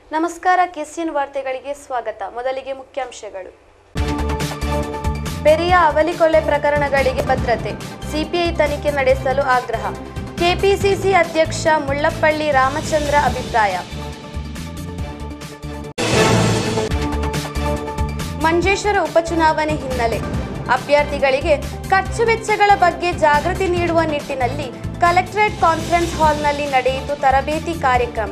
ನಮಸ್ಕಾರ ಕೆಸಿಎನ್ ವಾರ್ತೆಗಳಿಗೆ ಸ್ವಾಗತ ಮೊದಲಿಗೆ ಮುಖ್ಯಾಂಶಗಳು ಪೆರಿಯ ಅವಲಿ ಕೊಲೆ ಪ್ರಕರಣಗಳಿಗೆ ಭದ್ರತೆ ಸಿಪಿಐ ತನಿಖೆ ನಡೆಸಲು ಆಗ್ರಹ ಕೆಪಿಸಿಸಿ ಅಧ್ಯಕ್ಷ ಮುಳ್ಳಪ್ಪಳ್ಳಿ ರಾಮಚಂದ್ರ ಅಭಿಪ್ರಾಯ ಮಂಜೇಶ್ವರ ಉಪಚುನಾವಣೆ ಹಿನ್ನೆಲೆ ಅಭ್ಯರ್ಥಿಗಳಿಗೆ ಖರ್ಚು ವೆಚ್ಚಗಳ ಬಗ್ಗೆ ಜಾಗೃತಿ ನೀಡುವ ನಿಟ್ಟಿನಲ್ಲಿ ಕಲೆಕ್ಟರೇಟ್ ಕಾನ್ಫರೆನ್ಸ್ ಹಾಲ್ನಲ್ಲಿ ನಡೆಯಿತು ತರಬೇತಿ ಕಾರ್ಯಕ್ರಮ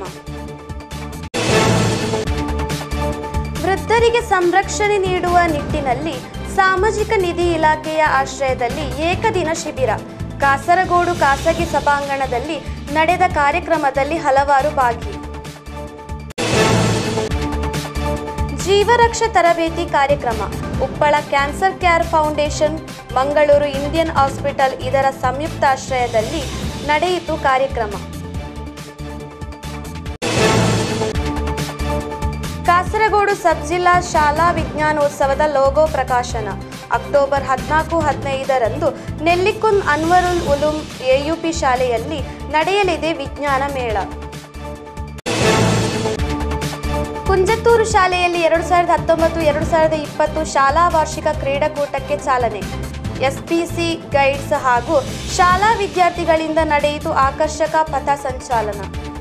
ವೃದ್ಧರಿಗೆ ಸಂರಕ್ಷಣೆ ನೀಡುವ ನಿಟ್ಟಿನಲ್ಲಿ ಸಾಮಾಜಿಕ ನಿಧಿ ಇಲಾಖೆಯ ಆಶ್ರಯದಲ್ಲಿ ಏಕದಿನ ಶಿಬಿರ ಕಾಸರಗೋಡು ಖಾಸಗಿ ಸಭಾಂಗಣದಲ್ಲಿ ನಡೆದ ಕಾರ್ಯಕ್ರಮದಲ್ಲಿ ಹಲವಾರು ಭಾಗಿ ಜೀವರಕ್ಷ ತರಬೇತಿ ಕಾರ್ಯಕ್ರಮ Uppala cancer care foundation Mangaluru Indian hospital ಇದರ ಸಂಯುಕ್ತಾಶ್ರಯದಲ್ಲಿ ನಡೆಯಿತು ಕಾರ್ಯಕ್ರಮ ಕಾಸರಗೋಡು ಸಬ್ ಜಿಲ್ಲಾ ಶಾಲಾ ವಿಜ್ಞಾನೋತ್ಸವದ ಲೋಗೋ ಪ್ರಕಾಶನ ಅಕ್ಟೋಬರ್ ಹದಿನಾಲ್ಕು ಹದಿನೈದರಂದು ನೆಲ್ಲಿಕುಂದ್ ಅನ್ವರುಲ್ ಉಲುಂ ಎಯುಪಿ ಶಾಲೆಯಲ್ಲಿ ನಡೆಯಲಿದೆ ವಿಜ್ಞಾನ ಮೇಳ ಕುಂಜತ್ತೂರು ಶಾಲೆಯಲ್ಲಿ ಎರಡು ಸಾವಿರದ ಹತ್ತೊಂಬತ್ತು ಎರಡು ಸಾವಿರದ ಇಪ್ಪತ್ತು ಶಾಲಾ ವಾರ್ಷಿಕ ಕ್ರೀಡಾಕೂಟಕ್ಕೆ ಚಾಲನೆ ಎಸ್ಪಿಸಿ ಗೈಡ್ಸ್ ಹಾಗೂ ಶಾಲಾ ವಿದ್ಯಾರ್ಥಿಗಳಿಂದ ನಡೆಯಿತು ಆಕರ್ಷಕ ಪಥ ಸಂಚಾಲನ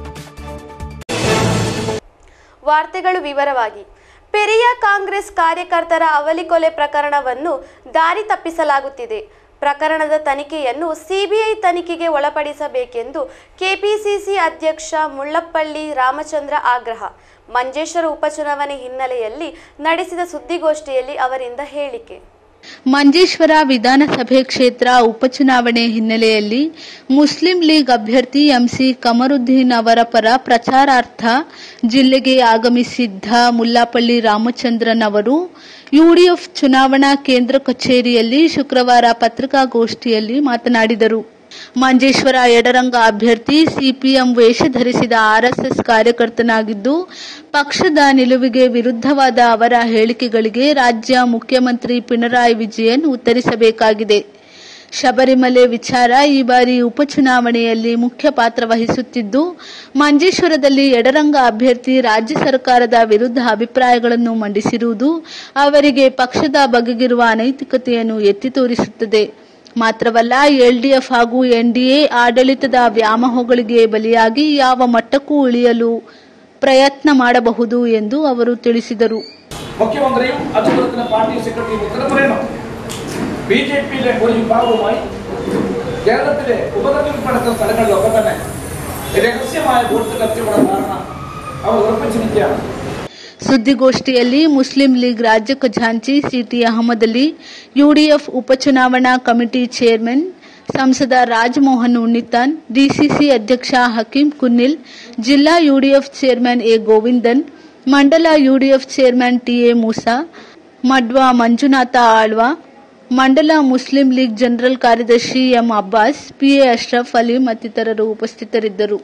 ವಾರ್ತೆಗಳು ವಿವರವಾಗಿ ಪೆರಿಯ ಕಾಂಗ್ರೆಸ್ ಕಾರ್ಯಕರ್ತರ ಅವಲಿ ಕೊಲೆ ಪ್ರಕರಣವನ್ನು ದಾರಿ ತಪ್ಪಿಸಲಾಗುತ್ತಿದೆ ಪ್ರಕರಣದ ತನಿಖೆಯನ್ನು ಸಿಬಿಐ ತನಿಖೆಗೆ ಒಳಪಡಿಸಬೇಕೆಂದು ಕೆಪಿಸಿಸಿ ಅಧ್ಯಕ್ಷ ಮುಳ್ಳಪ್ಪಳ್ಳಿ ರಾಮಚಂದ್ರ ಆಗ್ರಹ ಮಂಜೇಶ್ವರ ಉಪಚುನಾವಣೆ ಹಿನ್ನೆಲೆಯಲ್ಲಿ ನಡೆಸಿದ ಸುದ್ದಿಗೋಷ್ಠಿಯಲ್ಲಿ ಅವರಿಂದ ಹೇಳಿಕೆ ಮಂಜೇಶ್ವರ ವಿಧಾನಸಭೆ ಕ್ಷೇತ್ರ ಉಪಚುನಾವಣೆ ಹಿನ್ನೆಲೆಯಲ್ಲಿ ಮುಸ್ಲಿಂ ಲೀಗ್ ಅಭ್ಯರ್ಥಿ ಎಂಸಿ ಕಮರುದ್ದೀನ್ ಅವರ ಪರ ಪ್ರಚಾರಾರ್ಥ ಜಿಲ್ಲೆಗೆ ಆಗಮಿಸಿದ್ದ ಮುಲ್ಲಾಪಳ್ಳಿ ರಾಮಚಂದ್ರನ್ ಅವರು ಯುಡಿಎಫ್ ಚುನಾವಣಾ ಕೇಂದ್ರ ಕಚೇರಿಯಲ್ಲಿ ಶುಕ್ರವಾರ ಪತ್ರಿಕಾಗೋಷ್ಠಿಯಲ್ಲಿ ಮಾತನಾಡಿದರು ಮಂಜೇಶ್ವರ ಎಡರಂಗ ಅಭ್ಯರ್ಥಿ ಸಿಪಿಎಂ ವೇಷ ಧರಿಸಿದ ಆರ್ಎಸ್ಎಸ್ ಕಾರ್ಯಕರ್ತನಾಗಿದ್ದು ಪಕ್ಷದ ನಿಲುವಿಗೆ ವಿರುದ್ಧವಾದ ಅವರ ಹೇಳಿಕೆಗಳಿಗೆ ರಾಜ್ಯ ಮುಖ್ಯಮಂತ್ರಿ ಪಿಣರಾಯಿ ವಿಜಯನ್ ಉತ್ತರಿಸಬೇಕಾಗಿದೆ ಶಬರಿಮಲೆ ವಿಚಾರ ಈ ಬಾರಿ ಉಪಚುನಾವಣೆಯಲ್ಲಿ ಮುಖ್ಯ ಪಾತ್ರ ವಹಿಸುತ್ತಿದ್ದು ಮಂಜೇಶ್ವರದಲ್ಲಿ ಎಡರಂಗ ಅಭ್ಯರ್ಥಿ ರಾಜ್ಯ ಸರ್ಕಾರದ ವಿರುದ್ಧ ಅಭಿಪ್ರಾಯಗಳನ್ನು ಮಂಡಿಸಿರುವುದು ಅವರಿಗೆ ಪಕ್ಷದ ಬಗೆಗಿರುವ ಅನೈತಿಕತೆಯನ್ನು ಎತ್ತಿ ತೋರಿಸುತ್ತದೆ ಮಾತ್ರವಲ್ಲ ಎಲ್ಡಿಎಫ್ ಹಾಗೂ ಎನ್ಡಿಎ ಆಡಳಿತದ ವ್ಯಾಮೋಹಗಳಿಗೆ ಬಲಿಯಾಗಿ ಯಾವ ಮಟ್ಟಕ್ಕೂ ಇಳಿಯಲು ಪ್ರಯತ್ನ ಮಾಡಬಹುದು ಎಂದು ಅವರು ತಿಳಿಸಿದರು മുഖ്യമന്ത്രിയും അതുപോലെ തന്നെ പാർട്ടി സെക്രട്ടറിയും ഉത്തരം പറയണം ബി ജെ പിയിലെ ഒരു വിഭാഗവുമായി കേരളത്തിലെ ഉപതെരഞ്ഞെടുപ്പടക്കം സ്ഥലങ്ങളിലൊക്കെ തന്നെ രഹസ്യമായ ബൂത്ത് കത്തിയുടെ ധാരണ അവർ ഉറപ്പിച്ചിരിക്കുകയാണ് ಸುದ್ದಿಗೋಷ್ಠಿಯಲ್ಲಿ ಮುಸ್ಲಿಂ ಲೀಗ್ ರಾಜ್ಯ ಖಜಾಂಚಿ ಸಿಟಿ ಅಹಮದ್ ಅಲಿ ಯುಡಿಎಫ್ ಉಪಚುನಾವಣಾ ಕಮಿಟಿ ಚೇರ್ಮನ್ ಸಂಸದ ರಾಜಮೋಹನ್ ಉಣ್ಣಿತಾನ್ ಡಿಸಿಸಿ ಅಧ್ಯಕ್ಷ ಹಕೀಂ ಕುನ್ನಿಲ್ ಜಿಲ್ಲಾ ಯುಡಿಎಫ್ ಚೇರ್ಮನ್ ಎ ಗೋವಿಂದನ್ ಮಂಡಲ UDF chairman TA Moosa Madwa Manjunath Alva ಮಂಡಲ ಮುಸ್ಲಿಂ ಲೀಗ್ ಜನರಲ್ ಕಾರ್ಯದರ್ಶಿ ಎಂ ಅಬ್ಬಾಸ್ ಪಿಎ ಅಶ್ರಫ್ ಅಲಿ ಮತ್ತಿತರರು ಉಪಸ್ಥಿತರಿದ್ದರು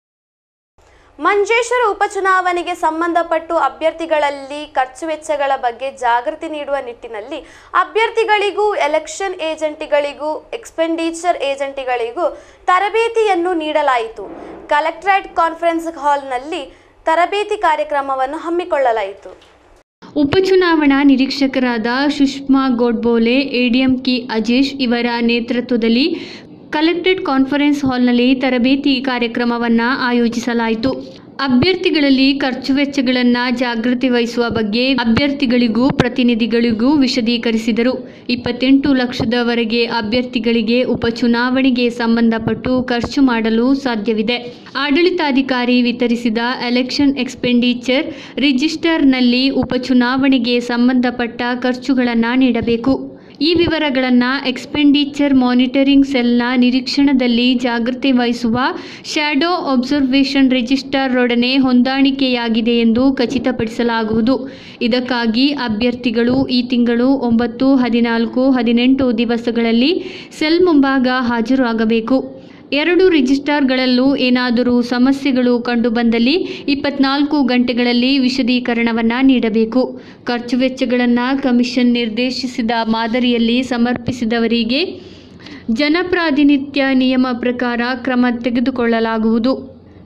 ಮಂಜೇಶ್ವರ ಉಪಚುನಾವಣೆಗೆ ಸಂಬಂಧಪಟ್ಟು ಅಭ್ಯರ್ಥಿಗಳಲ್ಲಿ ಖರ್ಚು ವೆಚ್ಚಗಳ ಬಗ್ಗೆ ಜಾಗೃತಿ ನೀಡುವ ನಿಟ್ಟಿನಲ್ಲಿ ಅಭ್ಯರ್ಥಿಗಳಿಗೂ ಎಲೆಕ್ಷನ್ ಏಜೆಂಟ್ಗಳಿಗೂ ಎಕ್ಸ್ಪೆಂಡಿಚರ್ ಏಜೆಂಟ್ಗಳಿಗೂ ತರಬೇತಿಯನ್ನು ನೀಡಲಾಯಿತು ಕಲೆಕ್ಟರೇಟ್ ಕಾನ್ಫರೆನ್ಸ್ ಹಾಲ್ನಲ್ಲಿ ತರಬೇತಿ ಕಾರ್ಯಕ್ರಮವನ್ನು ಹಮ್ಮಿಕೊಳ್ಳಲಾಯಿತು ಉಪಚುನಾವಣಾ ನಿರೀಕ್ಷಕರಾದ ಸುಷ್ಮಾ ಗೋಡ್ಬೋಲೆ ಎಡಿಎಂಕಿ ಅಜೇಶ್ ಇವರ ನೇತೃತ್ವದಲ್ಲಿ ಕಲೆಕ್ಟರೇಟ್ ಕಾನ್ಫರೆನ್ಸ್ ಹಾಲ್ನಲ್ಲಿ ತರಬೇತಿ ಕಾರ್ಯಕ್ರಮವನ್ನು ಆಯೋಜಿಸಲಾಯಿತು ಅಭ್ಯರ್ಥಿಗಳಲ್ಲಿ ಖರ್ಚು ವೆಚ್ಚಗಳನ್ನು ಜಾಗೃತಿ ವಹಿಸುವ ಬಗ್ಗೆ ಅಭ್ಯರ್ಥಿಗಳಿಗೂ ಪ್ರತಿನಿಧಿಗಳಿಗೂ ವಿಶದೀಕರಿಸಿದರು ಇಪ್ಪತ್ತೆಂಟು ಲಕ್ಷದವರೆಗೆ ಅಭ್ಯರ್ಥಿಗಳಿಗೆ ಉಪಚುನಾವಣೆಗೆ ಸಂಬಂಧಪಟ್ಟು ಖರ್ಚು ಮಾಡಲು ಸಾಧ್ಯವಿದೆ ಆಡಳಿತಾಧಿಕಾರಿ ವಿತರಿಸಿದ ಎಲೆಕ್ಷನ್ ಎಕ್ಸ್ಪೆಂಡಿಚರ್ ರಿಜಿಸ್ಟರ್ನಲ್ಲಿ ಉಪಚುನಾವಣೆಗೆ ಸಂಬಂಧಪಟ್ಟ ಖರ್ಚುಗಳನ್ನು ನೀಡಬೇಕು ಈ ವಿವರಗಳನ್ನು ಎಕ್ಸ್ಪೆಂಡಿಚರ್ ಮಾನಿಟರಿಂಗ್ ಸೆಲ್ನ ನಿರೀಕ್ಷಣದಲ್ಲಿ ಜಾಗೃತಿ ವಹಿಸುವ ಶ್ಯಾಡೋ ಅಬ್ಸರ್ವೇಷನ್ ರಿಜಿಸ್ಟರ್ರೊಡನೆ ಹೊಂದಾಣಿಕೆಯಾಗಿದೆ ಎಂದು ಖಚಿತಪಡಿಸಲಾಗುವುದು ಇದಕ್ಕಾಗಿ ಅಭ್ಯರ್ಥಿಗಳು ಈ ತಿಂಗಳು ಒಂಬತ್ತು ಹದಿನಾಲ್ಕು ಹದಿನೆಂಟು ದಿವಸಗಳಲ್ಲಿ ಸೆಲ್ ಮುಂಭಾಗ ಹಾಜರಾಗಬೇಕು ಎರಡು ರಿಜಿಸ್ಟಾರ್ಗಳಲ್ಲೂ ಏನಾದರೂ ಸಮಸ್ಯೆಗಳು ಕಂಡುಬಂದಲ್ಲಿ ಇಪ್ಪತ್ನಾಲ್ಕು ಗಂಟೆಗಳಲ್ಲಿ ವಿಶದೀಕರಣವನ್ನು ನೀಡಬೇಕು ಖರ್ಚು ವೆಚ್ಚಗಳನ್ನು ಕಮಿಷನ್ ನಿರ್ದೇಶಿಸಿದ ಮಾದರಿಯಲ್ಲಿ ಸಮರ್ಪಿಸಿದವರಿಗೆ ಜನಪ್ರಾತಿನಿಧ್ಯ ನಿಯಮ ಪ್ರಕಾರ ಕ್ರಮ ತೆಗೆದುಕೊಳ್ಳಲಾಗುವುದು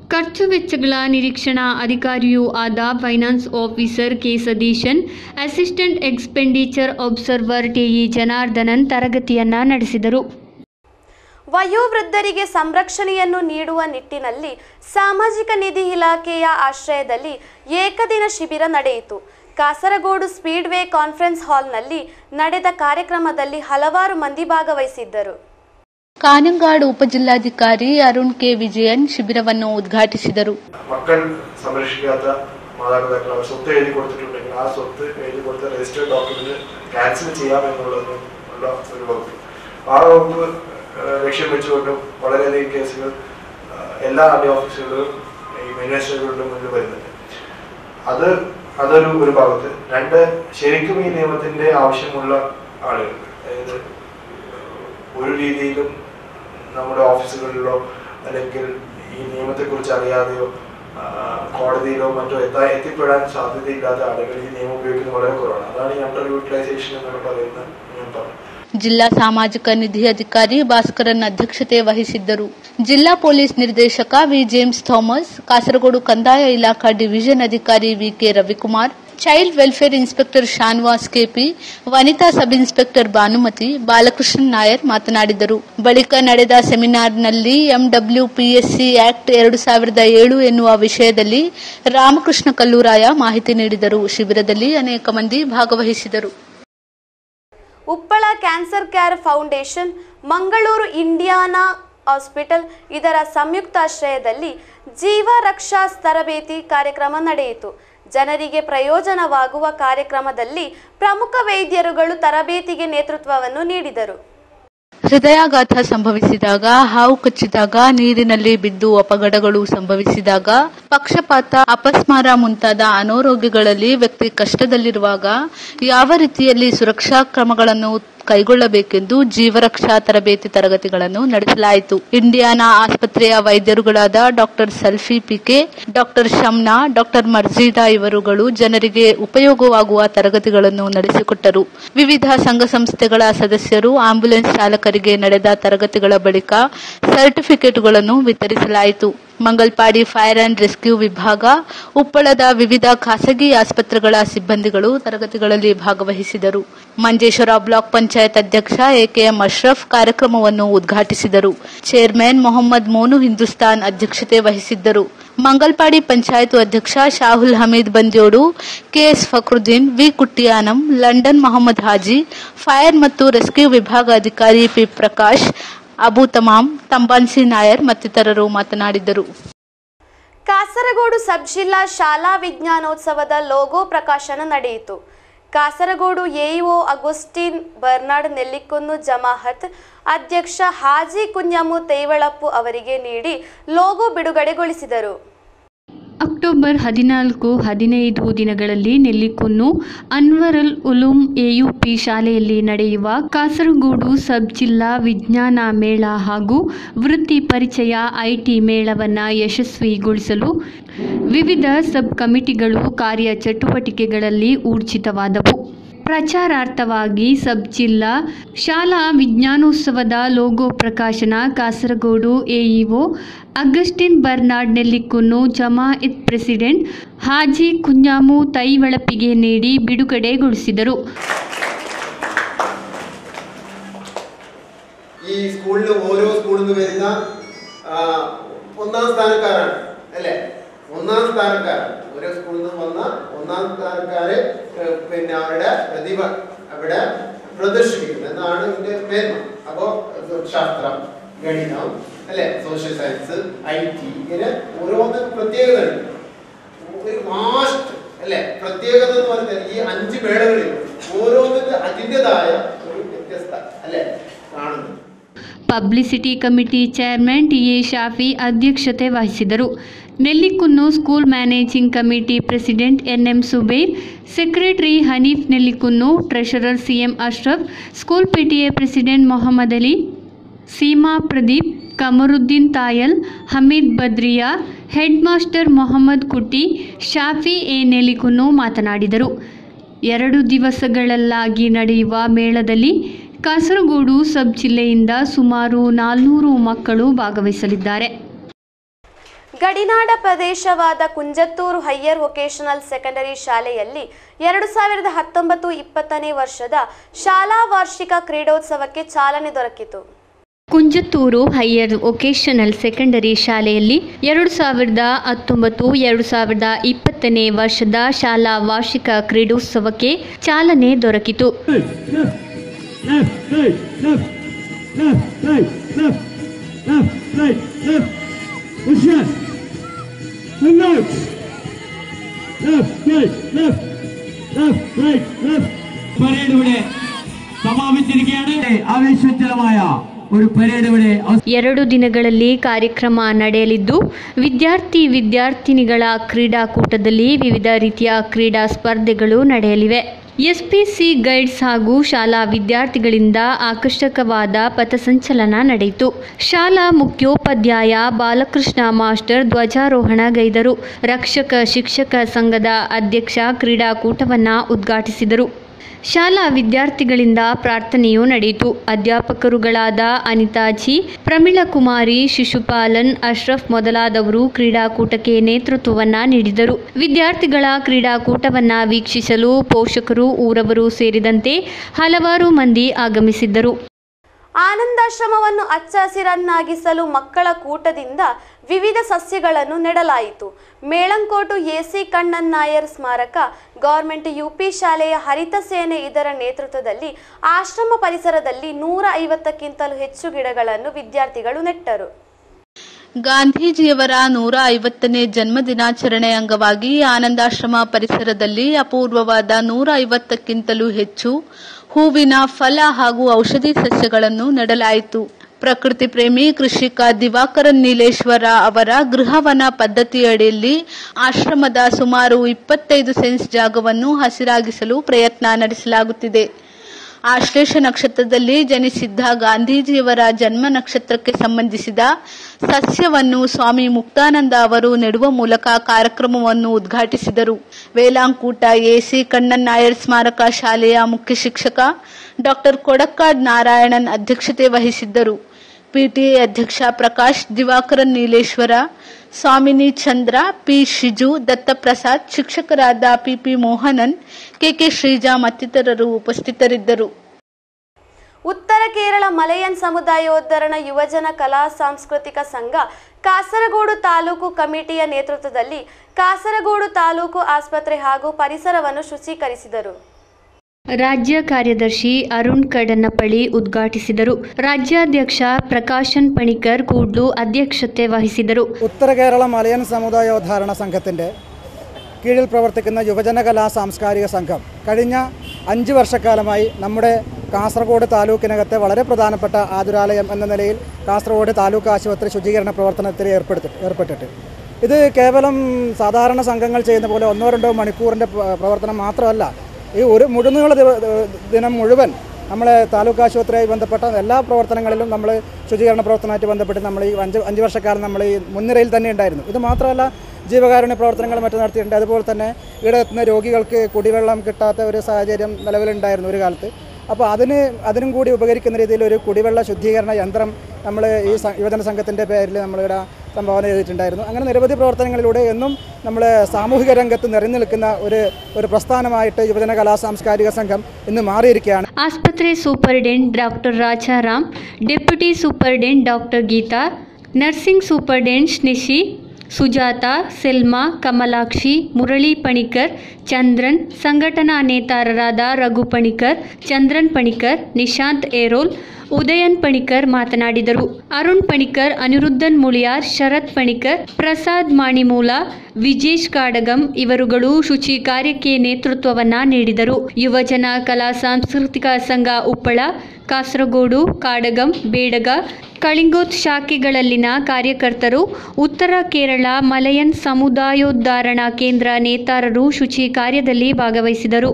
ಖರ್ಚು ವೆಚ್ಚಗಳ ನಿರೀಕ್ಷಣಾ ಅಧಿಕಾರಿಯೂ ಆದ finance officer K Satheesan assistant expenditure observer TE Janardhanan ತರಗತಿಯನ್ನ ನಡೆಸಿದರು ವಯೋವೃದ್ಧರಿಗೆ ಸಂರಕ್ಷಣೆಯನ್ನು ನೀಡುವ ನಿಟ್ಟಿನಲ್ಲಿ ಸಾಮಾಜಿಕ ನಿಧಿ ಇಲಾಖೆಯ ಆಶ್ರಯದಲ್ಲಿ ಏಕದಿನ ಶಿಬಿರ ನಡೆಯಿತು ಕಾಸರಗೋಡು ಸ್ಪೀಡ್ವೇ ಕಾನ್ಫರೆನ್ಸ್ ಹಾಲ್ನಲ್ಲಿ ನಡೆದ ಕಾರ್ಯಕ್ರಮದಲ್ಲಿ ಹಲವಾರು ಮಂದಿ ಭಾಗವಹಿಸಿದ್ದರು കാനങ്കാട് ഉപജില്ലാധികാരി അരുൺ കെ വിജയൻ ശിബിരವನ್ನು ഉദ്ഘാಟಿಸಿದರು മക്കൾ സംരക്ഷിക്കാത്ത മാതാപിതാക്കൾ അവർ സ്വത്ത് എഴുതി കൊടുത്തിട്ടുണ്ടെങ്കിൽ ആ സ്വത്ത് എഴുതി കൊടുത്ത രജിസ്റ്റേർഡ് ഡോക്യുമെന്റ് ക്യാൻസൽ ചെയ്യാമെന്നുള്ളത് ഉള്ള ഒരു വകുപ്പ് ആ വകുപ്പ് ഏഹ്, ലക്ഷ്യം വെച്ചുകൊണ്ട് വളരെയധികം കേസുകൾ ഏഹ്, എല്ലാ ആർ ഡി ഓഫീസുകളിലും ഈ മിനിസ്റ്ററുകളുടെ മുന്നിൽ വരുന്നുണ്ട് അത് അതൊരു ഒരു ഭാഗത്ത് രണ്ട് ശരിക്കും ഈ നിയമത്തിന്റെ ആവശ്യമുള്ള ആളുകൾ അതായത് ഒരു രീതിയിലും നമ്മുടെ ഓഫീസുകളിലോ അല്ലെങ്കിൽ ഈ നിയമത്തെക്കുറിച്ച് അറിയാതെയോ ആ, കോടതിയിലോ മറ്റോ എത്താ എത്തിപ്പെടാൻ സാധ്യതയില്ലാത്ത ആളുകൾ ഈ നിയമം ഉപയോഗിക്കുന്നത് വളരെ കുറവാണ് അതാണ് ഈ അണ്ടർ യൂട്ടിലൈസേഷൻ എന്നൊക്കെ പറയുന്ന ഞാൻ പറഞ്ഞു ಜಿಲ್ಲಾ ಸಾಮಾಜಿಕ ನಿಧಿ ಅಧಿಕಾರಿ ಭಾಸ್ಕರನ್ ಅಧ್ಯಕ್ಷತೆ ವಹಿಸಿದ್ದರು ಜಿಲ್ಲಾ ಪೊಲೀಸ್ ನಿರ್ದೇಶಕ ವಿ ಜೇಮ್ಸ್ ಥಾಮಸ್ ಕಾಸರಗೋಡು ಕಂದಾಯ ಇಲಾಖಾ ಡಿವಿಷನ್ ಅಧಿಕಾರಿ VK Ravikumar child welfare inspector Shanavas KP ವನಿತಾ ಸಬ್ ಇನ್ಸ್ಪೆಕ್ಟರ್ ಭಾನುಮತಿ ಬಾಲಕೃಷ್ಣನ್ ನಾಯರ್ ಮಾತನಾಡಿದರು ಬಳಿಕ ನಡೆದ ಸೆಮಿನಾರ್ನಲ್ಲಿ ಎಂಡಬ್ಲ್ಯೂಪಿಎಸ್ಸಿ ಆಕ್ಟ್ ಎರಡು ಸಾವಿರದ ಏಳು ಎನ್ನುವ ವಿಷಯದಲ್ಲಿ ರಾಮಕೃಷ್ಣ ಕಲ್ಲೂರಾಯ ಮಾಹಿತಿ ನೀಡಿದರು ಶಿಬಿರದಲ್ಲಿ ಅನೇಕ ಮಂದಿ ಭಾಗವಹಿಸಿದರು Uppala cancer care foundation Mangaluru Indiana hospital ಇದರ ಸಂಯುಕ್ತಾಶ್ರಯದಲ್ಲಿ ಜೀವ ರಕ್ಷಾ ತರಬೇತಿ ಕಾರ್ಯಕ್ರಮ ನಡೆಯಿತು ಜನರಿಗೆ ಪ್ರಯೋಜನವಾಗುವ ಕಾರ್ಯಕ್ರಮದಲ್ಲಿ ಪ್ರಮುಖ ವೈದ್ಯರುಗಳು ತರಬೇತಿಗೆ ನೇತೃತ್ವವನ್ನು ನೀಡಿದರು ಹೃದಯಾಘಾತ ಸಂಭವಿಸಿದಾಗ ಹಾವು ಕಚ್ಚಿದಾಗ ನೀರಿನಲ್ಲಿ ಬಿದ್ದು ಅಪಘಾತಗಳು ಸಂಭವಿಸಿದಾಗ ಪಕ್ಷಪಾತ ಅಪಸ್ಮಾರ ಮುಂತಾದ ಅನಾರೋಗ್ಯಗಳಲ್ಲಿ ವ್ಯಕ್ತಿ ಕಷ್ಟದಲ್ಲಿರುವಾಗ ಯಾವ ರೀತಿಯಲ್ಲಿ ಸುರಕ್ಷಾ ಕ್ರಮಗಳನ್ನು ಕೈಗೊಳ್ಳಬೇಕೆಂದು ಜೀವರಕ್ಷಾ ತರಬೇತಿ ತರಗತಿಗಳನ್ನು ನಡೆಸಲಾಯಿತು ಇಂಡಿಯಾನಾ ಆಸ್ಪತ್ರೆಯ ವೈದ್ಯರುಗಳಾದ doctor Salfi PK doctor Shamna doctor Marjida ಇವರುಗಳು ಜನರಿಗೆ ಉಪಯೋಗವಾಗುವ ತರಗತಿಗಳನ್ನು ನಡೆಸಿಕೊಟ್ಟರು ವಿವಿಧ ಸಂಘ ಸಂಸ್ಥೆಗಳ ಸದಸ್ಯರು ಆಂಬ್ಯುಲೆನ್ಸ್ ಚಾಲಕರಿಗೆ ನಡೆದ ತರಗತಿಗಳ ಬಳಿಕ ಸರ್ಟಿಫಿಕೇಟ್ಗಳನ್ನು ವಿತರಿಸಲಾಯಿತು ಮಂಗಲ್ಪಾಡಿ ಫೈರ್ ಅಂಡ್ ರೆಸ್ಕ್ಯೂ ವಿಭಾಗ ಉಪ್ಪಳದ ವಿವಿಧ ಖಾಸಗಿ ಆಸ್ಪತ್ರೆಗಳ ಸಿಬ್ಬಂದಿಗಳು ತರಗತಿಗಳಲ್ಲಿ ಭಾಗವಹಿಸಿದರು ಮಂಜೇಶ್ವರ ಬ್ಲಾಕ್ ಪಂಚಾಯತ್ ಅಧ್ಯಕ್ಷ ಎಕೆಎಂ ಅಶ್ರಫ್ ಕಾರ್ಯಕ್ರಮವನ್ನು ಉದ್ಘಾಟಿಸಿದರು ಚೇರ್ಮನ್ ಮೊಹಮ್ಮದ್ ಮೋನು ಹಿಂದೂಸ್ತಾನ್ ಅಧ್ಯಕ್ಷತೆ ವಹಿಸಿದ್ದರು ಮಂಗಲ್ಪಾಡಿ ಪಂಚಾಯತ್ ಅಧ್ಯಕ್ಷ Shahul Hameed Bandiyod KS Fakhruddin V Kuttiyanam London Mohammed Haji fire ಮತ್ತು ರೆಸ್ಕ್ಯೂ ವಿಭಾಗ ಅಧಿಕಾರಿ ಪಿ ಪ್ರಕಾಶ್ ಅಬು ತಮಾಮ್ ತಂಬಾನ್ಸಿ ನಾಯರ್ ಮತ್ತಿತರರು ಮಾತನಾಡಿದರು ಕಾಸರಗೋಡು ಸಬ್ ಜಿಲ್ಲಾ ಶಾಲಾ ವಿಜ್ಞಾನೋತ್ಸವದ ಲೋಗೋ ಪ್ರಕಾಶನ ನಡೆಯಿತು Kasaragod AEO Augustine Bernard Nellikunnu Jamaat ಅಧ್ಯಕ್ಷ ಹಾಜಿ ಕುഞ്ഞಮ್ಮು ತೇವಳಪ್ಪು ಅವರಿಗೆ ನೀಡಿ ಲೋಗೋ ಬಿಡುಗಡೆಗೊಳಿಸಿದರು ಅಕ್ಟೋಬರ್ ಹದಿನಾಲ್ಕು ಹದಿನೈದು ದಿನಗಳಲ್ಲಿ ನೆಲ್ಲಿಕುನ್ನು ಅನ್ವರಲ್ ಉಲೂಮ್ ಎಯುಪಿ ಶಾಲೆಯಲ್ಲಿ ನಡೆಯುವ ಕಾಸರಗೋಡು ಸಬ್ ಜಿಲ್ಲಾ ವಿಜ್ಞಾನ ಮೇಳ ಹಾಗೂ ವೃತ್ತಿ ಪರಿಚಯ ಐಟಿ ಮೇಳವನ್ನು ಯಶಸ್ವಿಗೊಳಿಸಲು ವಿವಿಧ ಸಬ್ ಕಮಿಟಿಗಳು ಕಾರ್ಯ ಚಟುವಟಿಕೆಗಳಲ್ಲಿ ಊರ್ಜಿತವಾದವು ಪ್ರಚಾರಾರ್ಥವಾಗಿ ಸಬ್ ಜಿಲ್ಲಾ ಶಾಲಾ ವಿಜ್ಞಾನೋತ್ಸವದ ಲೋಗೋ ಪ್ರಕಾಶನ Kasaragod AEO Augustine Bernard Nellikunnu Jamaat president Haji Kunhammu ತೈವಳಪಿಗೆ ನೀಡಿ ಬಿಡುಗಡೆಗೊಳಿಸಿದರು ഈ സ്കൂളിൽ ഓരോ സ്കൂളിൽ നിന്ന് വരുന്ന ആ, ഒന്നാം സ്ഥാനക്കാരാണ് അല്ലേ ഒന്നാം സ്ഥാനക്കാരാണ് ഓരോ സ്കൂളിൽ നിന്ന് വന്ന ഒന്നാം സ്ഥാനക്കാര് ഏ, പിന്നെ അവരുടെ പ്രതിഭ അവിടെ പ്രദർശിപ്പിക്കുന്നു എന്നാണ് ഇതിന്റെ മേന്മ അപ്പോ ഇത് ശാസ്ത്രം ഗണിതം അല്ലെ സോഷ്യൽ സയൻസ് ഐ ടി ഇങ്ങനെ ഓരോന്നിനും പ്രത്യേകതയുണ്ട് ഒരു മാസ്റ്റ് അല്ലെ പ്രത്യേകത എന്ന് പറഞ്ഞാൽ ഈ അഞ്ച് മേളകളിൽ ഓരോന്നിന്റെ അതിൻ്റെതായ ഒരു വ്യത്യസ്ത അല്ലെ കാണുന്നു publicity committee chairman T A Shafi ಅಧ್ಯಕ್ಷತೆ ವಹಿಸಿದರು Nellikunnu school managing committee president N M Zubair secretary Haneef Nellikunnu treasurer C M Ashraf school PTA president Mohammed Ali Seema Pradeep Kamaruddin Thayal Hameed Badriya head master Mohammed Kutty Shafi A Nellikunnu ಮಾತನಾಡಿದರು ಎರಡು ದಿವಸಗಳಲ್ಲಾಗಿ ನಡೆಯುವ ಮೇಳದಲ್ಲಿ ಕಾಸರಗೋಡು ಸಬ್ ಜಿಲ್ಲೆಯಿಂದ ಸುಮಾರು ನಾಲ್ನೂರು ಮಕ್ಕಳು ಭಾಗವಹಿಸಲಿದ್ದಾರೆ ಗಡಿನಾಡ ಪ್ರದೇಶವಾದ ಕುಂಜತ್ತೂರು ಹೈಯರ್ ವೊಕೇಶನಲ್ ಸೆಕೆಂಡರಿ ಶಾಲೆಯಲ್ಲಿ ಎರಡು ಸಾವಿರದ ಹತ್ತೊಂಬತ್ತು ಇಪ್ಪತ್ತನೇ ವರ್ಷದ ಶಾಲಾ ವಾರ್ಷಿಕ ಕ್ರೀಡೋತ್ಸವಕ್ಕೆ ಚಾಲನೆ ದೊರಕಿತು ಕುಂಜತ್ತೂರು ಹೈಯರ್ ವೊಕೇಶನಲ್ ಸೆಕೆಂಡರಿ ಶಾಲೆಯಲ್ಲಿ ಎರಡು ಸಾವಿರದ ಹತ್ತೊಂಬತ್ತು ಎರಡು ಸಾವಿರದ ಇಪ್ಪತ್ತನೇ ವರ್ಷದ ಶಾಲಾ ವಾರ್ಷಿಕ ಕ್ರೀಡೋತ್ಸವಕ್ಕೆ ಚಾಲನೆ ದೊರಕಿತು പരേഡ് ഇവിടെ സമാപിച്ചിരിക്കുകയാണ് ആവേശോജ്വലമായ ഒരു പരേഡ് ഇവിടെ അവസാനിച്ചു. ಎರಡು ದಿನಗಳಲ್ಲಿ ಕಾರ್ಯಕ್ರಮ ನಡೆಯಲಿದ್ದು ವಿದ್ಯಾರ್ಥಿ ವಿದ್ಯಾರ್ಥಿನಿಗಳ ಕ್ರೀಡಾಕೂಟದಲ್ಲಿ ವಿವಿಧ ರೀತಿಯ ಕ್ರೀಡಾ ಸ್ಪರ್ಧೆಗಳು ನಡೆಯಲಿವೆ ಎಸ್ಪಿಸಿ ಗೈಡ್ಸ್ ಹಾಗೂ ಶಾಲಾ ವಿದ್ಯಾರ್ಥಿಗಳಿಂದ ಆಕರ್ಷಕವಾದ ಪಥಸಂಚಲನ ನಡೆಯಿತು ಶಾಲಾ ಮುಖ್ಯೋಪಾಧ್ಯಾಯ ಬಾಲಕೃಷ್ಣ ಮಾಸ್ಟರ್ ಧ್ವಜಾರೋಹಣಗೈದರು ರಕ್ಷಕ ಶಿಕ್ಷಕ ಸಂಘದ ಅಧ್ಯಕ್ಷ ಕ್ರೀಡಾಕೂಟವನ್ನು ಉದ್ಘಾಟಿಸಿದರು ಶಾಲಾ ವಿದ್ಯಾರ್ಥಿಗಳಿಂದ ಪ್ರಾರ್ಥನೆಯೂ ನಡೆಯಿತು ಅಧ್ಯಾಪಕರುಗಳಾದ ಅನಿತಾಜಿ ಪ್ರಮೀಳಾ ಕುಮಾರಿ ಶಿಶುಪಾಲನ್ ಅಶ್ರಫ್ ಮೊದಲಾದವರು ಕ್ರೀಡಾಕೂಟಕ್ಕೆ ನೇತೃತ್ವವನ್ನ ನೀಡಿದರು ವಿದ್ಯಾರ್ಥಿಗಳ ಕ್ರೀಡಾಕೂಟವನ್ನ ವೀಕ್ಷಿಸಲು ಪೋಷಕರು ಊರವರು ಸೇರಿದಂತೆ ಹಲವಾರು ಮಂದಿ ಆಗಮಿಸಿದ್ದರು ಆನಂದಾಶ್ರಮವನ್ನು ಹಚ್ಚ ಹಸಿರನ್ನಾಗಿಸಲು ಮಕ್ಕಳ ಕೂಟದಿಂದ ವಿವಿಧ ಸಸ್ಯಗಳನ್ನು ನೆಡಲಾಯಿತು ಮೇಳಂಕೋಟು ಎಸಿ ಕಣ್ಣನ್ ನಾಯರ್ ಸ್ಮಾರಕ ಗೌರ್ಮೆಂಟ್ ಯುಪಿ ಶಾಲೆಯ ಹರಿತ ಸೇನೆ ಇದರ ನೇತೃತ್ವದಲ್ಲಿ ಆಶ್ರಮ ಪರಿಸರದಲ್ಲಿ ನೂರ ಐವತ್ತಕ್ಕಿಂತಲೂ ಹೆಚ್ಚು ಗಿಡಗಳನ್ನು ವಿದ್ಯಾರ್ಥಿಗಳು ನೆಟ್ಟರು ಗಾಂಧೀಜಿಯವರ ನೂರ ಐವತ್ತನೇ ಜನ್ಮ ದಿನಾಚರಣೆ ಅಂಗವಾಗಿ ಆನಂದಾಶ್ರಮ ಪರಿಸರದಲ್ಲಿ ಅಪೂರ್ವವಾದ ನೂರ ಐವತ್ತಕ್ಕಿಂತಲೂ ಹೆಚ್ಚು ಹೂವಿನ ಫಲ ಹಾಗೂ ಔಷಧಿ ಸಸ್ಯಗಳನ್ನು ನೆಡಲಾಯಿತು ಪ್ರಕೃತಿ ಪ್ರೇಮಿ ಕೃಷಿಕ ದಿವಾಕರನ್ ನೀಲೇಶ್ವರ ಅವರ ಗೃಹವನ ಪದ್ಧತಿಯಡಿಯಲ್ಲಿ ಆಶ್ರಮದ ಸುಮಾರು ಇಪ್ಪತ್ತೈದು ಸೆನ್ಸ್ ಜಾಗವನ್ನು ಹಸಿರಾಗಿಸಲು ಪ್ರಯತ್ನ ನಡೆಸಲಾಗುತ್ತಿದೆ ಆಶ್ಲೇಷ ನಕ್ಷತ್ರದಲ್ಲಿ ಜನಿಸಿದ್ದ ಗಾಂಧೀಜಿಯವರ ಜನ್ಮ ನಕ್ಷತ್ರಕ್ಕೆ ಸಂಬಂಧಿಸಿದ ಸಸ್ಯವನ್ನು ಸ್ವಾಮಿ ಮುಕ್ತಾನಂದ ಅವರು ನೆಡುವ ಮೂಲಕ ಕಾರ್ಯಕ್ರಮವನ್ನು ಉದ್ಘಾಟಿಸಿದರು ವೇಲಾಂಕೂಟ ಎಸಿ ಕಣ್ಣನ್ ನಾಯರ್ ಸ್ಮಾರಕ ಶಾಲೆಯ ಮುಖ್ಯ ಶಿಕ್ಷಕ ಡಾಕ್ಟರ್ ಕೊಡಕ್ಕಾಡ್ ನಾರಾಯಣನ್ ಅಧ್ಯಕ್ಷತೆ ವಹಿಸಿದ್ದರು ಪಿಟಿಎ ಅಧ್ಯಕ್ಷ ಪ್ರಕಾಶ್ ದಿವಾಕರನ್ ನೀಲೇಶ್ವರ ಸ್ವಾಮಿನಿ ಚಂದ್ರ ಪಿ ಶಿಜು ದತ್ತಪ್ರಸಾದ್ ಶಿಕ್ಷಕರಾದ ಪಿಪಿ ಮೋಹನನ್ ಕೆಕೆ ಶ್ರೀಜಾ ಮತ್ತಿತರರು ಉಪಸ್ಥಿತರಿದ್ದರು ಉತ್ತರ ಕೇರಳ ಮಲಯನ್ ಸಮುದಾಯೋದ್ಧರಣ ಯುವಜನ ಕಲಾ ಸಾಂಸ್ಕೃತಿಕ ಸಂಘ ಕಾಸರಗೋಡು ತಾಲೂಕು ಕಮಿಟಿಯ ನೇತೃತ್ವದಲ್ಲಿ ಕಾಸರಗೋಡು ತಾಲೂಕು ಆಸ್ಪತ್ರೆ ಹಾಗೂ ಪರಿಸರವನ್ನು ಶುಚೀಕರಿಸಿದರು ರಾಜ್ಯ ಕಾರ್ಯದರ್ಶಿ ಅರುಣ್ ಕಡನ್ನಪಳ್ಳಿ ಉದ್ಘಾಟಿಸಿದರು ರಾಜ್ಯಾಧ್ಯಕ್ಷ ಪ್ರಕಾಶನ್ ಪಣಿಕರ್ ಕೂಡ್ಲು ಅಧ್ಯಕ್ಷತೆ വഹിಸಿದರು ഉത്തര കേരള മലയൻ സമുദായോദ്ധാരണ സംഘത്തിൻ്റെ കീഴിൽ പ്രവർത്തിക്കുന്ന യുവജന കലാ സാംസ്കാരിക സംഘം കഴിഞ്ഞ അഞ്ച് വർഷക്കാലമായി നമ്മുടെ കാസർഗോഡ് താലൂക്കിനകത്തെ വളരെ പ്രധാനപ്പെട്ട ആതുരാലയം എന്ന നിലയിൽ കാസർഗോഡ് താലൂക്ക് ആശുപത്രി ശുചീകരണ പ്രവർത്തനത്തിൽ ഏർപ്പെടുത്തി ഏർപ്പെട്ടിട്ട് ഇത് കേവലം സാധാരണ സംഘങ്ങൾ ചെയ്യുന്ന പോലെ ഒന്നോ രണ്ടോ മണിക്കൂറിൻ്റെ പ്ര- പ്രവർത്തനം മാത്രമല്ല ഈ ഒരു മുഴുനീള ദിവ- ദിനം മുഴുവൻ നമ്മളെ താലൂക്ക് ആശുപത്രിയായി ബന്ധപ്പെട്ട എല്ലാ പ്രവർത്തനങ്ങളിലും നമ്മൾ ശുചീകരണ പ്രവർത്തനമായിട്ട് ബന്ധപ്പെട്ട് നമ്മൾ ഈ അഞ്ച് അഞ്ച് വർഷക്കാലം നമ്മൾ ഈ മുൻനിരയിൽ തന്നെ ഉണ്ടായിരുന്നു ഇത് മാത്രമല്ല ജീവകാരുണ്യ പ്രവർത്തനങ്ങൾ മറ്റും നടത്തിയിട്ടുണ്ട് അതുപോലെ തന്നെ ഇവിടെ എത്തുന്ന രോഗികൾക്ക് കുടിവെള്ളം കിട്ടാത്ത ഒരു സാഹചര്യം നിലവിലുണ്ടായിരുന്നു ഒരു കാലത്ത് അപ്പോൾ അതിന് അതിനും കൂടി ഉപകരിക്കുന്ന രീതിയിൽ ഒരു കുടിവെള്ള ശുദ്ധീകരണ യന്ത്രം നമ്മൾ ഈ സ- യുവജന സംഘത്തിൻ്റെ പേരിൽ നമ്മളിവിടെ സംഭാവന ചെയ്തിട്ടുണ്ടായിരുന്നു അങ്ങനെ നിരവധി പ്രവർത്തനങ്ങളിലൂടെ എന്നും നമ്മൾ സാമൂഹിക രംഗത്ത് നിറഞ്ഞു നിൽക്കുന്ന ഒരു ഒരു പ്രസ്ഥാനമായിട്ട് യുവജന കലാ സാംസ്കാരിക സംഘം ഇന്ന് മാറിയിരിക്കുകയാണ് ಆಸ್ಪತ್ರೆ superintendent doctor Rajaram deputy superintendent doctor Geetha nursing superintendent Snishi Sujatha Selma Kamalakshi Murali Panicker Chandran ಸಂಘಟನಾ ನೇತಾರರಾದ ರಘು ಪಣಿಕರ್ ಚಂದ್ರನ್ ಪಣಿಕರ್ ನಿಶಾಂತ್ ಏರೋಲ್ ಉದಯನ್ ಪಣಿಕರ್ ಮಾತನಾಡಿದರು ಅರುಣ್ ಪಣಿಕರ್ ಅನಿರುದ್ಧನ್ ಮುಳಿಯಾರ್ ಶರತ್ ಪಣಿಕರ್ ಪ್ರಸಾದ್ ಮಾಣಿಮೂಲ ವಿಜೇಶ್ ಕಾಡಗಂ ಇವರುಗಳು ಶುಚಿ ಕಾರ್ಯಕ್ಕೆ ನೇತೃತ್ವವನ್ನ ನೀಡಿದರು ಯುವಜನ ಕಲಾ ಸಾಂಸ್ಕೃತಿಕ ಸಂಘ ಉಪ್ಪಳ ಕಾಸರಗೋಡು ಕಾಡಗಂ ಬೇಡಗ ಕಳಿಂಗೋತ್ ಶಾಖೆಗಳಲ್ಲಿನ ಕಾರ್ಯಕರ್ತರು ಉತ್ತರ ಕೇರಳ ಮಲಯನ್ ಸಮುದಾಯೋದ್ಧಾರಣಾ ಕೇಂದ್ರ ನೇತಾರರು ಶುಚಿ ಕಾರ್ಯದಲ್ಲಿ ಭಾಗವಹಿಸಿದರು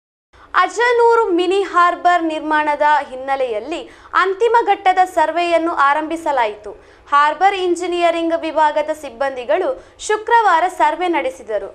ಅಜನೂರು ಮಿನಿ ಹಾರ್ಬರ್ ನಿರ್ಮಾಣದ ಹಿನ್ನೆಲೆಯಲ್ಲಿ ಅಂತಿಮ ಘಟ್ಟದ ಸರ್ವೆಯನ್ನು ಆರಂಭಿಸಲಾಯಿತು ಹಾರ್ಬರ್ ಇಂಜಿನಿಯರಿಂಗ್ ವಿಭಾಗದ ಸಿಬ್ಬಂದಿಗಳು ಶುಕ್ರವಾರ ಸರ್ವೆ ನಡೆಸಿದರು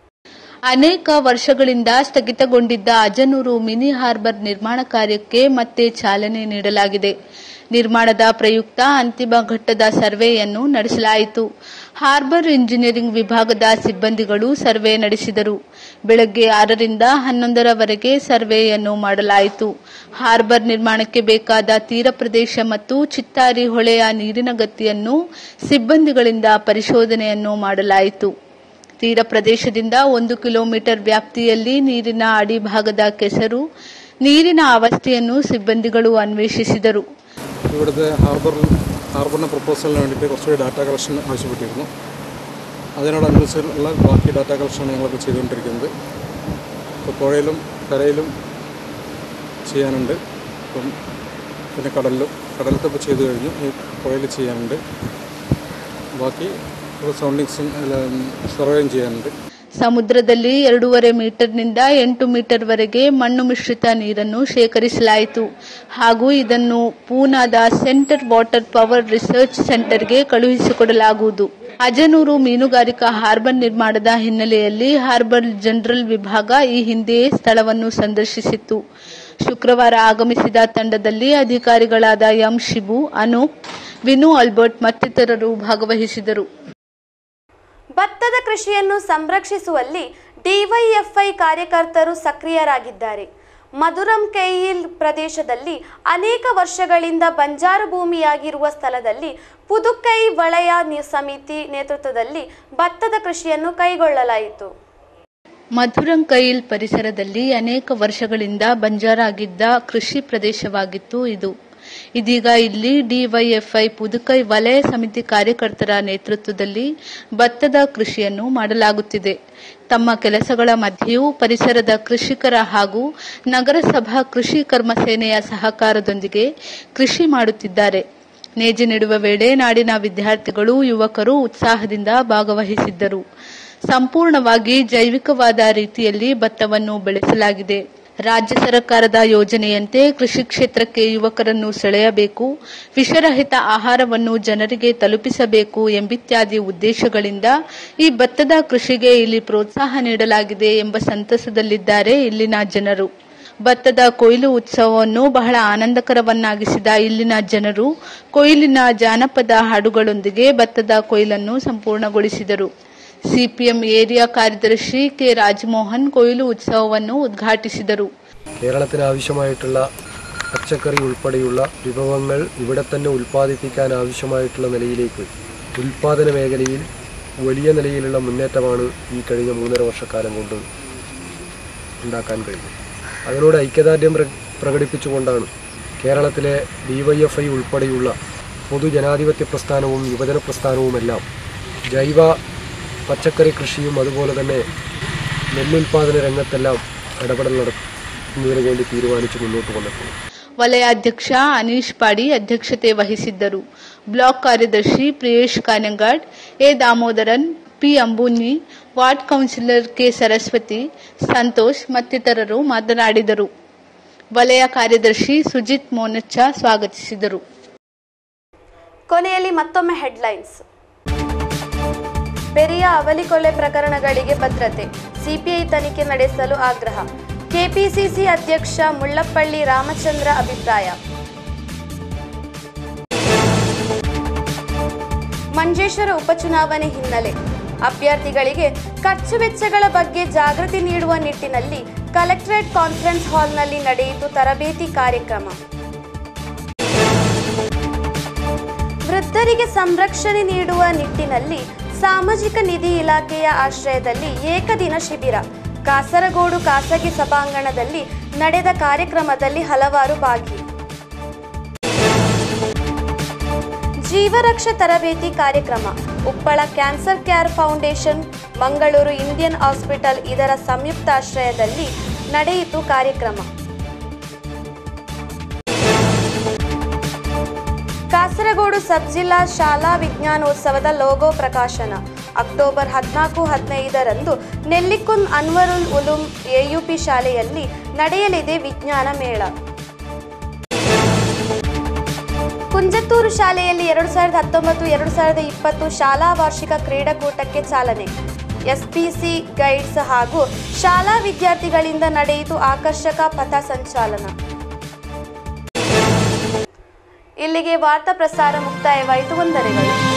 ಅನೇಕ ವರ್ಷಗಳಿಂದ ಸ್ಥಗಿತಗೊಂಡಿದ್ದ ಅಜನೂರು ಮಿನಿ ಹಾರ್ಬರ್ ನಿರ್ಮಾಣ ಕಾರ್ಯಕ್ಕೆ ಮತ್ತೆ ಚಾಲನೆ ನೀಡಲಾಗಿದೆ ನಿರ್ಮಾಣದ ಪ್ರಯುಕ್ತ ಅಂತಿಮ ಘಟ್ಟದ ಸರ್ವೆಯನ್ನು ನಡೆಸಲಾಯಿತು ಹಾರ್ಬರ್ ಇಂಜಿನಿಯರಿಂಗ್ ವಿಭಾಗದ ಸಿಬ್ಬಂದಿಗಳು ಸರ್ವೆ ನಡೆಸಿದರು ಬೆಳಗ್ಗೆ ಆರರಿಂದ ಹನ್ನೊಂದರವರೆಗೆ ಸರ್ವೆಯನ್ನು ಮಾಡಲಾಯಿತು ಹಾರ್ಬರ್ ನಿರ್ಮಾಣಕ್ಕೆ ಬೇಕಾದ ತೀರ ಪ್ರದೇಶ ಮತ್ತು ಚಿತ್ತಾರಿ ಹೊಳೆಯ ನೀರಿನ ಗತಿಯನ್ನು ಸಿಬ್ಬಂದಿಗಳಿಂದ ಪರಿಶೋಧನೆಯನ್ನು ಮಾಡಲಾಯಿತು ತೀರ ಪ್ರದೇಶದಿಂದ ಒಂದು ಕಿಲೋಮೀಟರ್ ವ್ಯಾಪ್ತಿಯಲ್ಲಿ ನೀರಿನ അടിഭാഗದ ಕೆಸರು നീരിನ അവസ്ഥಯನ್ನು സിಬ್ಬಂದಿಗಳು അന്വേഷിಸಿದರು ഇവിടുത്തെ ഹാർബറിൽ ഹാർബറിൻ്റെ പ്രപ്പോസലിന് വേണ്ടിയിട്ട് കുറച്ചുകൂടി ഡാറ്റ കളക്ഷൻ ആവശ്യപ്പെട്ടിരുന്നു അതിനോടനുസരിച്ചുള്ള ബാക്കി ഡാറ്റ കളക്ഷനാണ് ഞങ്ങളിപ്പോൾ ചെയ്തുകൊണ്ടിരിക്കുന്നത് ഇപ്പോൾ പുഴയിലും കരയിലും ചെയ്യാനുണ്ട് ഇപ്പം പിന്നെ കടലിലും കടലത്തെ ഇപ്പോൾ ചെയ്തു കഴിഞ്ഞു ഈ പുഴയിൽ ചെയ്യാനുണ്ട് ബാക്കി സൗണ്ടിങ്സും സർവേയും ചെയ്യാനുണ്ട് ಸಮುದ್ರದಲ್ಲಿ ಎರಡೂವರೆ ಮೀಟರ್ನಿಂದ ಎಂಟು ಮೀಟರ್ವರೆಗೆ ಮಣ್ಣು ಮಿಶ್ರಿತ ನೀರನ್ನು ಶೇಖರಿಸಲಾಯಿತು ಹಾಗೂ ಇದನ್ನು ಪೂನಾದ ಸೆಂಟರ್ ವಾಟರ್ ಪವರ್ ರಿಸರ್ಚ್ ಸೆಂಟರ್ಗೆ ಕಳುಹಿಸಿಕೊಡಲಾಗುವುದು ಅಜನೂರು ಮೀನುಗಾರಿಕಾ ಹಾರ್ಬರ್ ನಿರ್ಮಾಣದ ಹಿನ್ನೆಲೆಯಲ್ಲಿ ಹಾರ್ಬರ್ ಜನರಲ್ ವಿಭಾಗ ಈ ಹಿಂದೆಯೇ ಸ್ಥಳವನ್ನು ಸಂದರ್ಶಿಸಿತ್ತು ಶುಕ್ರವಾರ ಆಗಮಿಸಿದ ತಂಡದಲ್ಲಿ ಅಧಿಕಾರಿಗಳಾದ ಎಂ ಶಿಬು ಅನೂಪ್ ವಿನು ಅಲ್ಬರ್ಟ್ ಮತ್ತಿತರರು ಭಾಗವಹಿಸಿದರು ಭತ್ತದ ಕೃಷಿಯನ್ನು ಸಂರಕ್ಷಿಸುವಲ್ಲಿ ಡಿವೈಎಫ್ಐ ಕಾರ್ಯಕರ್ತರು ಸಕ್ರಿಯರಾಗಿದ್ದಾರೆ ಮಧುರಂ ಕೆಯಿಲ್ ಪ್ರದೇಶದಲ್ಲಿ ಅನೇಕ ವರ್ಷಗಳಿಂದ ಬಂಜಾರು ಭೂಮಿಯಾಗಿರುವ ಸ್ಥಳದಲ್ಲಿ ಪುದುಕೈ ವಲಯ ನಿ- ಸಮಿತಿ ನೇತೃತ್ವದಲ್ಲಿ ಭತ್ತದ ಕೃಷಿಯನ್ನು ಕೈಗೊಳ್ಳಲಾಯಿತು ಮಧುರಂಕೈಲ್ ಪರಿಸರದಲ್ಲಿ ಅನೇಕ ವರ್ಷಗಳಿಂದ ಬಂಜಾರಾಗಿದ್ದ ಕೃಷಿ ಪ್ರದೇಶವಾಗಿತ್ತು ಇದು ಇದೀಗ ಇಲ್ಲಿ ಡಿವೈಎಫ್ಐ ಪುದುಕೈ ವಲಯ ಸಮಿತಿ ಕಾರ್ಯಕರ್ತರ ನೇತೃತ್ವದಲ್ಲಿ ಭತ್ತದ ಕೃಷಿಯನ್ನು ಮಾಡಲಾಗುತ್ತಿದೆ ತಮ್ಮ ಕೆಲಸಗಳ ಮಧ್ಯೆಯೂ ಪರಿಸರದ ಕೃಷಿಕರ ಹಾಗೂ ನಗರಸಭಾ ಕೃಷಿ ಕರ್ಮ ಸೇನೆಯ ಸಹಕಾರದೊಂದಿಗೆ ಕೃಷಿ ಮಾಡುತ್ತಿದ್ದಾರೆ ನೇಜಿ ನೆಡುವ ವೇಳೆ ನಾಡಿನ ವಿದ್ಯಾರ್ಥಿಗಳು ಯುವಕರು ಉತ್ಸಾಹದಿಂದ ಭಾಗವಹಿಸಿದ್ದರು ಸಂಪೂರ್ಣವಾಗಿ ಜೈವಿಕವಾದ ರೀತಿಯಲ್ಲಿ ಭತ್ತವನ್ನು ಬೆಳೆಸಲಾಗಿದೆ ರಾಜ್ಯ ಸರ್ಕಾರದ ಯೋಜನೆಯಂತೆ ಕೃಷಿ ಕ್ಷೇತ್ರಕ್ಕೆ ಯುವಕರನ್ನು ಸೆಳೆಯಬೇಕು ವಿಷರಹಿತ ಆಹಾರವನ್ನು ಜನರಿಗೆ ತಲುಪಿಸಬೇಕು ಎಂಬಿತ್ಯಾದಿ ಉದ್ದೇಶಗಳಿಂದ ಈ ಭತ್ತದ ಕೃಷಿಗೆ ಇಲ್ಲಿ ಪ್ರೋತ್ಸಾಹ ನೀಡಲಾಗಿದೆ ಎಂಬ ಸಂತಸದಲ್ಲಿದ್ದಾರೆ ಇಲ್ಲಿನ ಜನರು ಭತ್ತದ ಕೊಯ್ಲು ಉತ್ಸವವನ್ನು ಬಹಳ ಆನಂದಕರವನ್ನಾಗಿಸಿದ ಇಲ್ಲಿನ ಜನರು ಕೊಯ್ಲಿನ ಜಾನಪದ ಹಾಡುಗಳೊಂದಿಗೆ ಭತ್ತದ ಕೊಯ್ಲನ್ನು ಸಂಪೂರ್ಣಗೊಳಿಸಿದರು ಸಿಪಿಎಂ ಏರಿಯಾ ಕಾರ್ಯದರ್ശി കെ രാജ്മോഹൻ കൊയിലു ഉത്സവವನ್ನು ഉദ്ഘാಟಿಸಿದರು കേരളത്തിന് ആവശ്യമായിട്ടുള്ള പച്ചക്കറി ഉൾപ്പെടെയുള്ള വിഭവങ്ങൾ ഇവിടെ തന്നെ ഉൽപ്പാദിപ്പിക്കാൻ ആവശ്യമായിട്ടുള്ള നിലയിലേക്ക് ഉൽപ്പാദന മേഖലയിൽ വലിയ നിലയിലുള്ള മുന്നേറ്റമാണ് ഈ കഴിഞ്ഞ മൂന്നര വർഷക്കാലം കൊണ്ട് ഉണ്ടാക്കാൻ കഴിഞ്ഞത് അതിനോട് ഐക്യദാർഢ്യം പ്ര- പ്രകടിപ്പിച്ചുകൊണ്ടാണ് കേരളത്തിലെ ഡിവൈഎഫ്ഐ ഉൾപ്പെടെയുള്ള പൊതുജനാധിപത്യ പ്രസ്ഥാനവും യുവജന പ്രസ്ഥാനവുമെല്ലാം ജൈവ പച്ചക്കറി കൃഷിയും അതുപോലെ തന്നെ നെല്ലുൽപാദന രംഗത്തെല്ലാം ഇടപെടൽ നടത്തുന്നതിന് വേണ്ടി തീരുമാനിച്ച് മുന്നോട്ട് വന്നിട്ടുണ്ട് ವಲಯಾಧ್ಯಕ್ಷ ಅನೀಶ್ ಪಾಡಿ ಅಧ್ಯಕ್ಷತೆ ವಹಿಸಿದ್ದರು ಬ್ಲಾಕ್ ಕಾರ್ಯದರ್ಶಿ Priyesh Kanhangad A Damodaran P Ambuni ward councillor K Saraswathi Santhosh ಮತ್ತಿತರರು ಮಾತನಾಡಿದರು ವಲಯ ಕಾರ್ಯದರ್ಶಿ ಸುಜಿತ್ ಮೋನಚ್ಚ ಸ್ವಾಗತಿಸಿದರು ಕೊನೆಯಲ್ಲಿ ಮತ್ತೊಮ್ಮೆ ಹೆಡ್ಲೈನ್ಸ್ ಪೆರಿಯ ಅವಲಿ ಕೊಲೆ ಪ್ರಕರಣಗಳಿಗೆ ಭದ್ರತೆ ಸಿಪಿಐ ತನಿಖೆ ನಡೆಸಲು ಆಗ್ರಹ ಕೆಪಿಸಿಸಿ ಅಧ್ಯಕ್ಷ ಮುಳ್ಳಪ್ಪಳ್ಳಿ ರಾಮಚಂದ್ರ ಅಭಿಪ್ರಾಯ ಮಂಜೇಶ್ವರ ಉಪಚುನಾವಣೆ ಹಿನ್ನೆಲೆ ಅಭ್ಯರ್ಥಿಗಳಿಗೆ ಖರ್ಚು ವೆಚ್ಚಗಳ ಬಗ್ಗೆ ಜಾಗೃತಿ ನೀಡುವ ನಿಟ್ಟಿನಲ್ಲಿ ಕಲೆಕ್ಟರೇಟ್ ಕಾನ್ಫರೆನ್ಸ್ ಹಾಲ್ನಲ್ಲಿ ನಡೆಯಿತು ತರಬೇತಿ ಕಾರ್ಯಕ್ರಮ ವೃದ್ಧರಿಗೆ ಸಂರಕ್ಷಣೆ ನೀಡುವ ನಿಟ್ಟಿನಲ್ಲಿ ಸಾಮಾಜಿಕ ನಿಧಿ ಇಲಾಖೆಯ ಆಶ್ರಯದಲ್ಲಿ ಏಕದಿನ ಶಿಬಿರ ಕಾಸರಗೋಡು ಖಾಸಗಿ ಸಭಾಂಗಣದಲ್ಲಿ ನಡೆದ ಕಾರ್ಯಕ್ರಮದಲ್ಲಿ ಹಲವಾರು ಭಾಗಿ ಜೀವರಕ್ಷ ತರಬೇತಿ ಕಾರ್ಯಕ್ರಮ Uppala cancer care foundation Mangaluru Indian hospital ಇದರ ಸಂಯುಕ್ತ ಆಶ್ರಯದಲ್ಲಿ ನಡೆಯಿತು ಕಾರ್ಯಕ್ರಮ ಕಾಸರಗೋಡು ಸಬ್ ಜಿಲ್ಲಾ ಶಾಲಾ ವಿಜ್ಞಾನೋತ್ಸವದ ಲೋಗೋ ಪ್ರಕಾಶನ ಅಕ್ಟೋಬರ್ ಹದಿನಾಲ್ಕು ಹದಿನೈದರಂದು ನೆಲ್ಲಿಕುಂದ್ ಅನ್ವರುಲ್ ಉಲೂಮ್ ಎಯುಪಿ ಶಾಲೆಯಲ್ಲಿ ನಡೆಯಲಿದೆ ವಿಜ್ಞಾನ ಮೇಳ ಕುಂಜತ್ತೂರು ಶಾಲೆಯಲ್ಲಿ ಎರಡು ಸಾವಿರದ ಹತ್ತೊಂಬತ್ತು ಎರಡು ಸಾವಿರದ ಇಪ್ಪತ್ತು ಶಾಲಾ ವಾರ್ಷಿಕ ಕ್ರೀಡಾಕೂಟಕ್ಕೆ ಚಾಲನೆ ಎಸ್ಪಿಸಿ ಗೈಡ್ಸ್ ಹಾಗೂ ಶಾಲಾ ವಿದ್ಯಾರ್ಥಿಗಳಿಂದ ನಡೆಯಿತು ಆಕರ್ಷಕ ಪಥ ಸಂಚಾಲನ ಇಲ್ಲಿಗೆ ವಾರ್ತಾ ಪ್ರಸಾರ ಮುಕ್ತಾಯವಾಯಿತು ವಂದನೆಗಳು